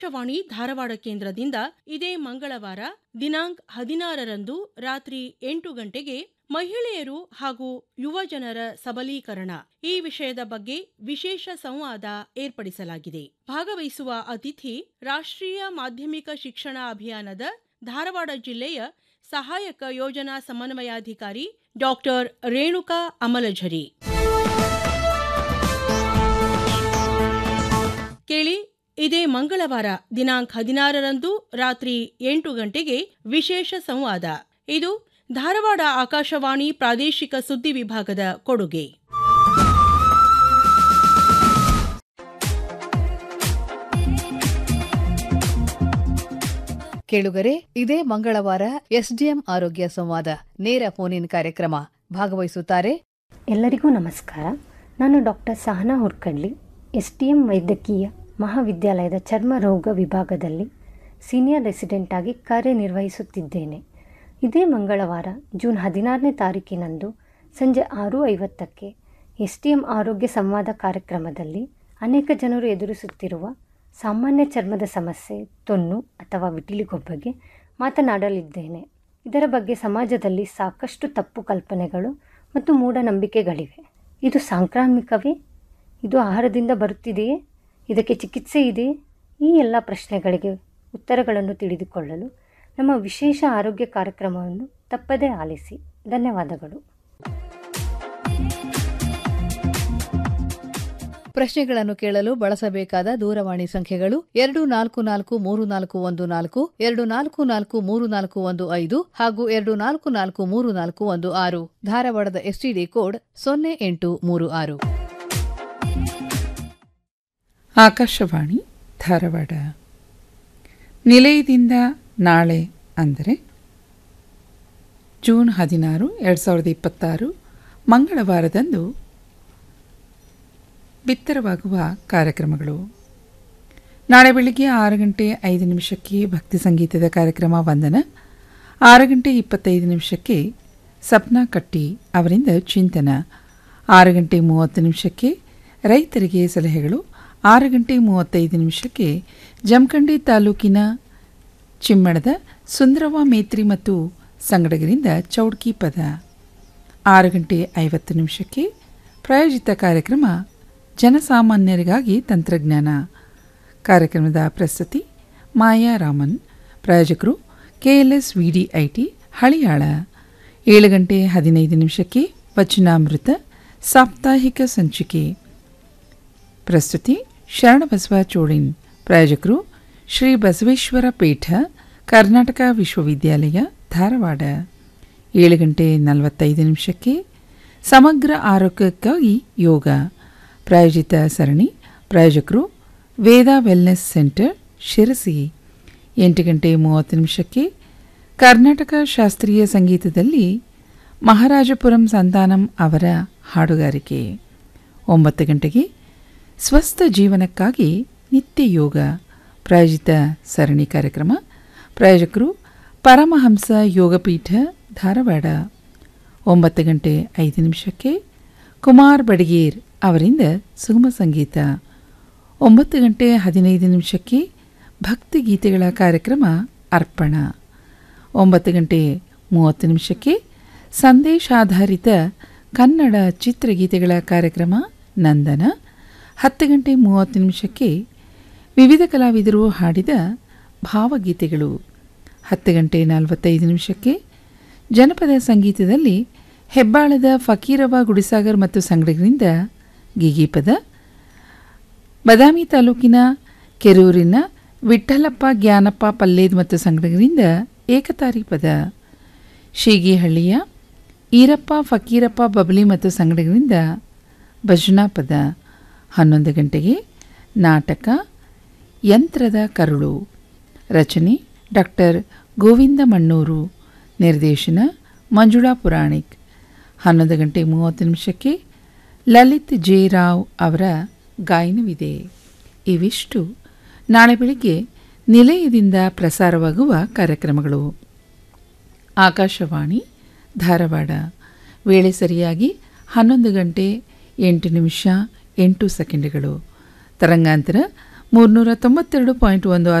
ಆಕಾಶವಾಣಿ ಧಾರವಾಡ ಕೇಂದ್ರದಿಂದ ಇದೇ ಮಂಗಳವಾರ ದಿನಾಂಕ ಹದಿನಾರರಂದು ರಾತ್ರಿ ಎಂಟು ಗಂಟೆಗೆ ಮಹಿಳೆಯರು ಹಾಗೂ ಯುವ ಜನರ ಸಬಲೀಕರಣ ಈ ವಿಷಯದ ಬಗ್ಗೆ ವಿಶೇಷ ಸಂವಾದ ಏರ್ಪಡಿಸಲಾಗಿದೆ ಭಾಗವಹಿಸುವ ಅತಿಥಿ ರಾಷ್ಟ್ರೀಯ ಮಾಧ್ಯಮಿಕ ಶಿಕ್ಷಣ ಅಭಿಯಾನದ ಧಾರವಾಡ ಜಿಲ್ಲೆಯ ಸಹಾಯಕ ಯೋಜನಾ ಸಮನ್ವಯಾಧಿಕಾರಿ ಡಾಕ್ಟರ್ ರೇಣುಕಾ ಅಮಲಝರಿ ಕೇಳಿ ಇದೇ ಮಂಗಳವಾರ ದಿನಾಂಕ ಹದಿನಾರರಂದು ರಾತ್ರಿ ಎಂಟು ಗಂಟೆಗೆ ವಿಶೇಷ ಸಂವಾದ ಇದು ಧಾರವಾಡ ಆಕಾಶವಾಣಿ ಪ್ರಾದೇಶಿಕ ಸುದ್ದಿ ವಿಭಾಗದ ಕೊಡುಗೆ ಕೇಳುಗರೆ ಇದೇ ಮಂಗಳವಾರ ಎಸ್ಡಿಎಂ ಆರೋಗ್ಯ ಸಂವಾದ ನೇರ ಫೋನ್ ಇನ್ ಕಾರ್ಯಕ್ರಮ ಭಾಗವಹಿಸುತ್ತಾರೆ ಎಲ್ಲರಿಗೂ ನಮಸ್ಕಾರ ನಾನು doctor Sahana Hurkadli S T M ವೈದ್ಯಕೀಯ ಮಹಾವಿದ್ಯಾಲಯದ ಚರ್ಮ ರೋಗ ವಿಭಾಗದಲ್ಲಿ ಸೀನಿಯರ್ ರೆಸಿಡೆಂಟ್ ಆಗಿ ಕಾರ್ಯನಿರ್ವಹಿಸುತ್ತಿದ್ದೇನೆ ಇದೇ ಮಂಗಳವಾರ ಜೂನ್ ಹದಿನಾರನೇ ತಾರೀಕಿನಂದು ಸಂಜೆ ಆರು ಐವತ್ತಕ್ಕೆ ಎಸ್ ಟಿ ಎಂ ಆರೋಗ್ಯ ಸಂವಾದ ಕಾರ್ಯಕ್ರಮದಲ್ಲಿ ಅನೇಕ ಜನರು ಎದುರಿಸುತ್ತಿರುವ ಸಾಮಾನ್ಯ ಚರ್ಮದ ಸಮಸ್ಯೆ ತೊನ್ನು ಅಥವಾ ವಿಟಿಲಿಗೋ ಬಗ್ಗೆ ಮಾತನಾಡಲಿದ್ದೇನೆ ಇದರ ಬಗ್ಗೆ ಸಮಾಜದಲ್ಲಿ ಸಾಕಷ್ಟು ತಪ್ಪು ಕಲ್ಪನೆಗಳು ಮತ್ತು ಮೂಢನಂಬಿಕೆಗಳಿವೆ ಇದು ಸಾಂಕ್ರಾಮಿಕವೇ ಇದು ಆಹಾರದಿಂದ ಬರುತ್ತಿದೆಯೇ ಇದಕ್ಕೆ ಚಿಕಿತ್ಸೆ ಇದೆಯೇ ಈ ಎಲ್ಲ ಪ್ರಶ್ನೆಗಳಿಗೆ ಉತ್ತರಗಳನ್ನು ತಿಳಿದುಕೊಳ್ಳಲು ನಮ್ಮ ವಿಶೇಷ ಆರೋಗ್ಯ ಕಾರ್ಯಕ್ರಮವನ್ನು ತಪ್ಪದೇ ಆಲಿಸಿ ಧನ್ಯವಾದಗಳು ಪ್ರಶ್ನೆಗಳನ್ನು ಕೇಳಲು ಬಳಸಬೇಕಾದ ದೂರವಾಣಿ ಸಂಖ್ಯೆಗಳು ಎರಡು ನಾಲ್ಕು ನಾಲ್ಕು ಮೂರು ನಾಲ್ಕು ಒಂದು ನಾಲ್ಕು ಎರಡು ನಾಲ್ಕು ನಾಲ್ಕು ಮೂರು ನಾಲ್ಕು ಒಂದು ಐದು ಹಾಗೂ ಎರಡು ನಾಲ್ಕು ನಾಲ್ಕು ಮೂರು ನಾಲ್ಕು ಒಂದು ಆರು ಧಾರವಾಡದ ಎಸ್ಟಿಡಿ ಕೋಡ್ ಸೊನ್ನೆ ಎಂಟು ಮೂರು ಆರು ಆಕಾಶವಾಣಿ ಧಾರವಾಡ ನಿಲಯದಿಂದ ನಾಳೆ ಅಂದರೆ ಜೂನ್ ಹದಿನಾರು ಎರಡು ಸಾವಿರದ ಇಪ್ಪತ್ತಾರು ಮಂಗಳವಾರದಂದು ಬಿತ್ತರವಾಗುವ ಕಾರ್ಯಕ್ರಮಗಳು ನಾಳೆ ಬೆಳಿಗ್ಗೆ ಆರು ಗಂಟೆ ಐದು ನಿಮಿಷಕ್ಕೆ ಭಕ್ತಿ ಸಂಗೀತದ ಕಾರ್ಯಕ್ರಮ ವಂದನ ಆರು ಗಂಟೆ ಇಪ್ಪತ್ತೈದು ನಿಮಿಷಕ್ಕೆ ಸಪ್ನಾ ಕಟ್ಟಿ ಅವರಿಂದ ಚಿಂತನ ಆರು ಗಂಟೆ ಮೂವತ್ತು ನಿಮಿಷಕ್ಕೆ ರೈತರಿಗೆ ಸಲಹೆಗಳು ಆರು ಗಂಟೆ ಮೂವತ್ತೈದು ನಿಮಿಷಕ್ಕೆ ಜಮಖಂಡಿ ತಾಲೂಕಿನ ಚಿಮ್ಮಣದ ಸುಂದರವ ಮೇತ್ರಿ ಮತ್ತು ಸಂಗಡಗರಿಂದ ಚೌಡ್ಕಿ ಪದ ಆರು ಗಂಟೆ ಐವತ್ತು ನಿಮಿಷಕ್ಕೆ ಪ್ರಾಯೋಜಿತ ಕಾರ್ಯಕ್ರಮ ಜನಸಾಮಾನ್ಯರಿಗಾಗಿ ತಂತ್ರಜ್ಞಾನ ಕಾರ್ಯಕ್ರಮದ ಪ್ರಸ್ತುತಿ ಮಾಯಾ ರಾಮನ್ ಪ್ರಾಯೋಜಕರು ಕೆಎಲ್ಎಸ್ ವಿಡಿಐಟಿ ಹಳಿಯಾಳ ಏಳು ಗಂಟೆ ಹದಿನೈದು ನಿಮಿಷಕ್ಕೆ ವಚನಾಮೃತ ಸಾಪ್ತಾಹಿಕ ಸಂಚಿಕೆ ಪ್ರಸ್ತುತಿ ಶರಣಬಸವ ಚೋಳಿನ್ ಪ್ರಾಯೋಜಕರು ಶ್ರೀ ಬಸವೇಶ್ವರ ಪೀಠ ಕರ್ನಾಟಕ ವಿಶ್ವವಿದ್ಯಾಲಯ ಧಾರವಾಡ ಏಳು ಗಂಟೆ ನಲವತ್ತೈದು ನಿಮಿಷಕ್ಕೆ ಸಮಗ್ರ ಆರೋಗ್ಯಕ್ಕಾಗಿ ಯೋಗ ಪ್ರಾಯೋಜಿತ ಸರಣಿ ಪ್ರಾಯೋಜಕರು ವೇದ ವೆಲ್ನೆಸ್ ಸೆಂಟರ್ ಶಿರಸಿ ಎಂಟು ಗಂಟೆ ಮೂವತ್ತು ನಿಮಿಷಕ್ಕೆ ಕರ್ನಾಟಕ ಶಾಸ್ತ್ರೀಯ ಸಂಗೀತದಲ್ಲಿ ಮಹಾರಾಜಪುರಂ ಸಂತಾನಂ ಅವರ ಹಾಡುಗಾರಿಕೆ ಒಂಬತ್ತು ಗಂಟೆಗೆ ಸ್ವಸ್ಥ ಜೀವನಕ್ಕಾಗಿ ನಿತ್ಯ ಯೋಗ ಪ್ರಾಯೋಜಿತ ಸರಣಿ ಕಾರ್ಯಕ್ರಮ ಪ್ರಾಯೋಜಕರು ಪರಮಹಂಸ ಯೋಗಪೀಠ ಧಾರವಾಡ ಒಂಬತ್ತು ಗಂಟೆ ಐದು ನಿಮಿಷಕ್ಕೆ ಕುಮಾರ್ ಬಡಗೇರ್ ಅವರಿಂದ ಸುಗಮ ಸಂಗೀತ ಒಂಬತ್ತು ಗಂಟೆ ಹದಿನೈದು ನಿಮಿಷಕ್ಕೆ ಭಕ್ತಿಗೀತೆಗಳ ಕಾರ್ಯಕ್ರಮ ಅರ್ಪಣ ಒಂಬತ್ತು ಗಂಟೆ ಮೂವತ್ತು ನಿಮಿಷಕ್ಕೆ ಸಂದೇಶಾಧಾರಿತ ಕನ್ನಡ ಚಿತ್ರಗೀತೆಗಳ ಕಾರ್ಯಕ್ರಮ ನಂದನ ಹತ್ತು ಗಂಟೆ ಮೂವತ್ತು ನಿಮಿಷಕ್ಕೆ ವಿವಿಧ ಕಲಾವಿದರು ಹಾಡಿದ ಭಾವಗೀತೆಗಳು ಹತ್ತು ಗಂಟೆ ನಲವತ್ತೈದು ನಿಮಿಷಕ್ಕೆ ಜನಪದ ಸಂಗೀತದಲ್ಲಿ ಹೆಬ್ಬಾಳದ ಫಕೀರವ ಗುಡಿಸಾಗರ್ ಮತ್ತು ಸಂಗಡಿಗರಿಂದ ಗೀಗೀಪದ ಬದಾಮಿ ತಾಲೂಕಿನ ಕೆರೂರಿನ ವಿಠ್ಠಲಪ್ಪ ಜ್ಞಾನಪ್ಪ ಪಲ್ಲೇದ್ ಮತ್ತು ಸಂಗಡಿಗರಿಂದ ಏಕತಾರಿ ಪದ ಶೀಗಿಹಳ್ಳಿಯ ಈರಪ್ಪ ಫಕೀರಪ್ಪ ಬಬಲಿ ಮತ್ತು ಸಂಗಡಿಗರಿಂದ ಭಜನಾ ಪದ ಹನ್ನೊಂದು ಗಂಟೆಗೆ ನಾಟಕ ಯಂತ್ರದ ಕರುಳು ರಚನೆ ಡಾಕ್ಟರ್ ಗೋವಿಂದ ಮಣ್ಣೂರು ನಿರ್ದೇಶನ ಮಂಜುಳಾ ಪುರಾಣಿಕ್ ಹನ್ನೊಂದು ಗಂಟೆ ಮೂವತ್ತು ನಿಮಿಷಕ್ಕೆ ಲಲಿತ್ ಜೆ ರಾವ್ ಅವರ ಗಾಯನವಿದೆ ಇವಿಷ್ಟು ನಾಳೆ ಬೆಳಿಗ್ಗೆ ನಿಲಯದಿಂದ ಪ್ರಸಾರವಾಗುವ ಕಾರ್ಯಕ್ರಮಗಳು ಆಕಾಶವಾಣಿ ಧಾರವಾಡ ವೇಳೆ ಸರಿಯಾಗಿ ಹನ್ನೊಂದು ಗಂಟೆ ಎಂಟು ನಿಮಿಷ ಎಂಟು ಸೆಕೆಂಡುಗಳು ತರಂಗಾಂತರ ಮೂರ್ನೂರ ತೊಂಬತ್ತೆರಡು ಪಾಯಿಂಟ್ ಒಂದು